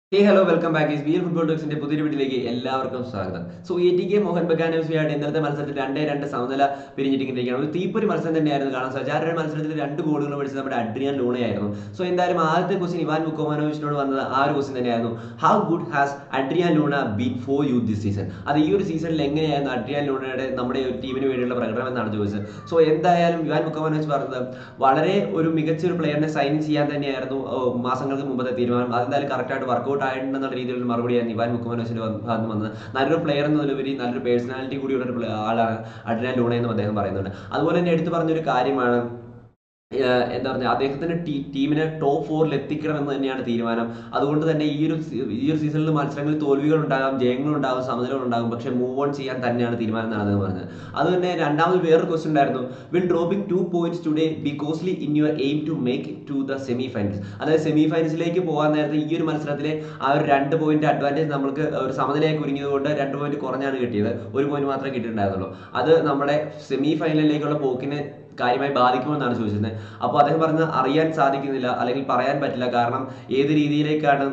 ഹേ hello welcome back ഈസ് ബിയർ football ടോക്സിന്റെ പുതിയൊരു വീട്ടിലേക്ക് എല്ലാവർക്കും സ്വാഗതം so A T K Mohun ബഗാനോസിയായിട്ട് ഇന്നലത്തെ മത്സരത്തിൽ രണ്ടേ രണ്ട് സമനില പിരിഞ്ഞിട്ടിരിക്കുകയാണ് ഒരു തീപ്പൊരി മത്സരം തന്നെയായിരുന്നു കാണാൻ സാധിച്ചത് ആ രണ്ട് മത്സരത്തിൽ രണ്ട് ഗോളുകൾ പഠിച്ചത് നമ്മുടെ അഡ്രിയാൻ ലൂണയായിരുന്നു സോ എന്തായാലും ആദ്യത്തെ ക്വസ്റ്റ്യൻ ഇവാൻ മുക്കോമാനോവിച്ചിനോട് വന്നത് ആ ഒരു ക്വസ്റ്റ്യൻ തന്നെയായിരുന്നു how good has Adrian Luna been for you this season അത് ഈ ഒരു സീസണിൽ എങ്ങനെയായിരുന്നു അഡ്രിയാൻ ലൂണയുടെ നമ്മുടെ ഒരു ടീമിന് വേണ്ടിയുള്ള പ്രകടനം എന്നാണ് ചോദിച്ചത് സോ എന്തായാലും ഇവാൻ മുക്കോമാനോവിച്ച് പറഞ്ഞത് വളരെ ഒരു മികച്ച ഒരു പ്ലെയറിനെ സൈൻ ചെയ്യാൻ തന്നെയായിരുന്നു ഓ, മാസങ്ങൾക്ക് മുമ്പത്തെ തീരുമാനം അതെന്തായാലും കറക്റ്റായിട്ട് വർക്കൗട്ട് ആയിട്ടുണ്ടെന്നുള്ള രീതിയിലുള്ള മറുപടിയായിരുന്നു ഇവാൻ മുക്കുമനോസിന്റെ ഭാഗത്ത് വന്നത് നല്ലൊരു പ്ലെയർ എന്നതിലുപരി നല്ലൊരു പേഴ്സണാലിറ്റി കൂടിയുള്ള ഒരു പ്ലേ- ആളാണ് അഡ്രിയാൻ ലൂണ എന്നും അദ്ദേഹം പറയുന്നുണ്ട് അതുപോലെ തന്നെ എടുത്തു പറഞ്ഞൊരു കാര്യമാണ് ഏഹ് എന്താ പറയുക അദ്ദേഹത്തിന്റെ ടീ- ടീമിനെ ടോപ്പ് ഫോറിൽ എത്തിക്കണം എന്ന് തന്നെയാണ് തീരുമാനം അതുകൊണ്ട് തന്നെ ഈ ഒരു സീ- ഈ ഒരു സീസണിൽ മത്സരങ്ങളിൽ തോൽവികൾ ഉണ്ടാകും ജയങ്ങൾ ഉണ്ടാകും സമനിലകൾ ഉണ്ടാകും പക്ഷേ മൂവ് ഓൺ ചെയ്യാൻ തന്നെയാണ് തീരുമാനം എന്നാണ് അദ്ദേഹം പറഞ്ഞത് അത് തന്നെ രണ്ടാമത് വേറൊരു ക്വസ്റ്റ്യൻ ഉണ്ടായിരുന്നു will dropping two points today be costly in your aim to make to the semi finals അതായത് സെമി ഫൈനൽസിലേക്ക് പോകാൻ നേരത്തെ ഈ ഒരു മത്സരത്തിലെ ആ ഒരു രണ്ട് പോയിന്റ് അഡ്വാൻറ്റേജ് നമുക്ക് ഒരു സമനിലയൊക്കെ ഒരുങ്ങിയത് കൊണ്ട് രണ്ട് പോയിന്റ് കുറഞ്ഞാണ് കിട്ടിയത് ഒരു പോയിന്റ് മാത്രമേ കിട്ടിയിട്ടുണ്ടായിരുന്നുള്ളൂ അത് നമ്മുടെ സെമി ഫൈനലിലേക്കുള്ള പോക്കിനെ കാര്യമായി ബാധിക്കുമെന്നാണ് ചോദിച്ചിരുന്നത് അപ്പോൾ അദ്ദേഹം പറഞ്ഞത് അറിയാൻ സാധിക്കുന്നില്ല അല്ലെങ്കിൽ പറയാൻ പറ്റില്ല കാരണം ഏത് രീതിയിലേക്കാണ്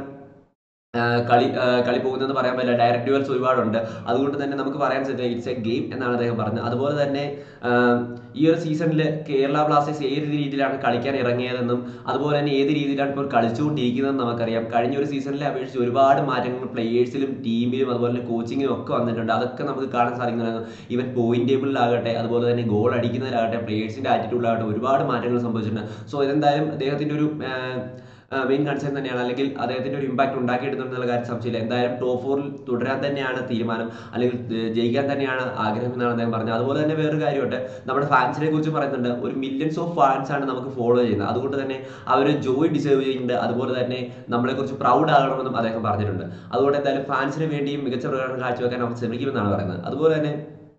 ആ, കളി ആ, കളി പോകുന്നതെന്ന് പറയാൻ പറ്റില്ല ഡയറക്റ്റ് ഡ്യുവൽസ് ഒരുപാടുണ്ട് അതുകൊണ്ട് തന്നെ നമുക്ക് പറയാൻ സാധിക്കില്ല ഇറ്റ്സ് എ ഗെയിം എന്നാണ് അദ്ദേഹം പറഞ്ഞത് അതുപോലെ തന്നെ ആ, ഈ ഒരു സീസണിൽ കേരള ബ്ലാസ്റ്റേഴ്സ് ഏത് രീതിയിലാണ് കളിക്കാൻ ഇറങ്ങിയതെന്നും അതുപോലെ തന്നെ ഏത് രീതിയിലാണ് ഇപ്പോൾ കളിച്ചുകൊണ്ടിരിക്കുന്നതെന്ന് നമുക്കറിയാം കഴിഞ്ഞ ഒരു സീസണിലെ അപേക്ഷിച്ച് ഒരുപാട് മാറ്റങ്ങൾ പ്ലേയേഴ്സിലും ടീമിലും അതുപോലെ തന്നെ കോച്ചിങ്ങിലും ഒക്കെ വന്നിട്ടുണ്ട് അതൊക്കെ നമുക്ക് കാണാൻ സാധിക്കുന്നതാണ് ഈവൻ പോയിന്റ് ടേബിളിലാകട്ടെ അതുപോലെ തന്നെ ഗോൾ അടിക്കുന്നതിലാകട്ടെ പ്ലേയേഴ്സിന്റെ ആറ്റിറ്റ്യൂഡിലാകട്ടെ ഒരുപാട് മാറ്റങ്ങൾ സംഭവിച്ചിട്ടുണ്ട് സോ ഇതെന്തായാലും അദ്ദേഹത്തിന്റെ ഒരു മെയിൻ കൺസേൺ തന്നെയാണ് അല്ലെങ്കിൽ അദ്ദേഹത്തിന്റെ ഒരു ഇമ്പാക്ട് ഉണ്ടാക്കിയിട്ടുണ്ടെന്നുള്ള കാര്യം സംശയമില്ല എന്തായാലും ടോപ്പ് ഫോറിൽ തുടരാൻ തന്നെയാണ് തീരുമാനം അല്ലെങ്കിൽ ഏർ ജയിക്കാൻ തന്നെയാണ് ആഗ്രഹം എന്നാണ് അദ്ദേഹം പറഞ്ഞത് അതുപോലെ തന്നെ വേറൊരു കാര്യമുണ്ട് നമ്മുടെ ഫാൻസിനെ കുറിച്ച് പറയുന്നുണ്ട് ഒരു മില്യൺസ് ഓഫ് ഫാൻസ് ആണ് നമുക്ക് ഫോളോ ചെയ്യുന്നത് അതുകൊണ്ട് തന്നെ അവർ ജോയ് ഡിസേർവ് ചെയ്യുന്നുണ്ട് അതുപോലെ തന്നെ നമ്മളെ കുറിച്ച് പ്രൗഡ് ആകണമെന്നും അദ്ദേഹം പറഞ്ഞിട്ടുണ്ട് അതുകൊണ്ട് എന്തായാലും ഫാൻസിന് വേണ്ടിയും മികച്ച പ്രകടനം കാഴ്ചവെക്കാൻ അവർ ശ്രമിക്കുമെന്നാണ് പറയുന്നത് അതുപോലെ തന്നെ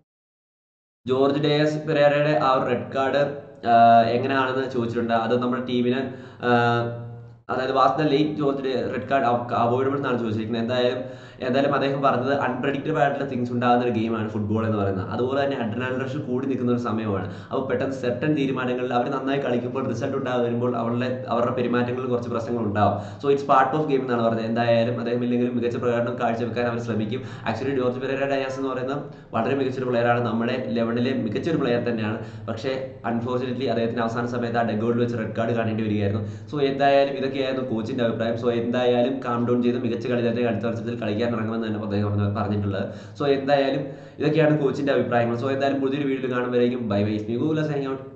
ജോർജ് ഡേയസ് പെരേരയുടെ ആ ഒരു റെഡ് കാർഡ് എങ്ങനെയാണെന്ന് ചോദിച്ചിട്ടുണ്ട് അത് നമ്മുടെ ടീമിന് ആഹ് അതായത് was the late George red card avoidable എന്നാണ് ചോദിച്ചിരിക്കുന്നത് എന്തായാലും എന്തായാലും അദ്ദേഹം പറഞ്ഞത് അൺപ്രഡിക്റ്റബിൾ ആയിട്ടുള്ള തിങ്സ് ഉണ്ടാകുന്ന ഒരു ഗെയിമാണ് ഫുട്ബോൾ എന്ന് പറയുന്നത് അതുപോലെ തന്നെ അഡ്രിനാലിൻ റഷ് കൂടി നിൽക്കുന്ന ഒരു സമയമാണ് അപ്പോൾ പെട്ടെന്ന് സെർട്ടൺ തീരുമാനങ്ങളിൽ അവർ നന്നായി കളിക്കുമ്പോൾ റിസൾട്ട് ഉണ്ടാകും വരുമ്പോൾ അവരുടെ അവരുടെ പെരുമാറ്റങ്ങളിൽ കുറച്ച് പ്രശ്നങ്ങൾ ഉണ്ടാവും so it's part of game എന്നാണ് പറഞ്ഞത് എന്തായാലും അദ്ദേഹം ഇല്ലെങ്കിലും മികച്ച പ്രകടനം കാഴ്ചവെക്കാൻ അവർ ശ്രമിക്കും ആക്ച്വലി ജോർജ് പെരേര ഡയാസ് എന്ന് പറയുന്ന വളരെ മികച്ചൊരു പ്ലെയറാണ് നമ്മുടെ ലെവനിലെ മികച്ചൊരു പ്ലെയർ തന്നെയാണ് പക്ഷേ അൺഫോർച്ചുനേറ്റ്ലി അദ്ദേഹത്തിന് അവസാന സമയത്ത് ആ ഡെഗോഡിൽ വെച്ച് റെഡ് കാർഡ് കാണേണ്ടി വരികയായിരുന്നു സോ എന്തായാലും ഇതൊക്കെയായിരുന്നു കോച്ചിന്റെ അഭിപ്രായം സോ എന്തായാലും കാം ഡൗൺ ചെയ്ത് മികച്ച കളി തന്നെ അടുത്ത മത്സരത്തിൽ കളിക്കാൻ ഇറങ്ങുമെന്ന് തന്നെ അദ്ദേഹം പറഞ്ഞ- പറഞ്ഞിട്ടുള്ളത് സോ എന്തായാലും ഇതൊക്കെയാണ് കോച്ചിന്റെ അഭിപ്രായങ്ങൾ സോ എന്തായാലും പുതിയൊരു വീഡിയോ കാണുമ്പോഴേക്കും ബൈ ബൈ സ്മി ഗൂഗിൾ സൈനിങ് ഔട്ട്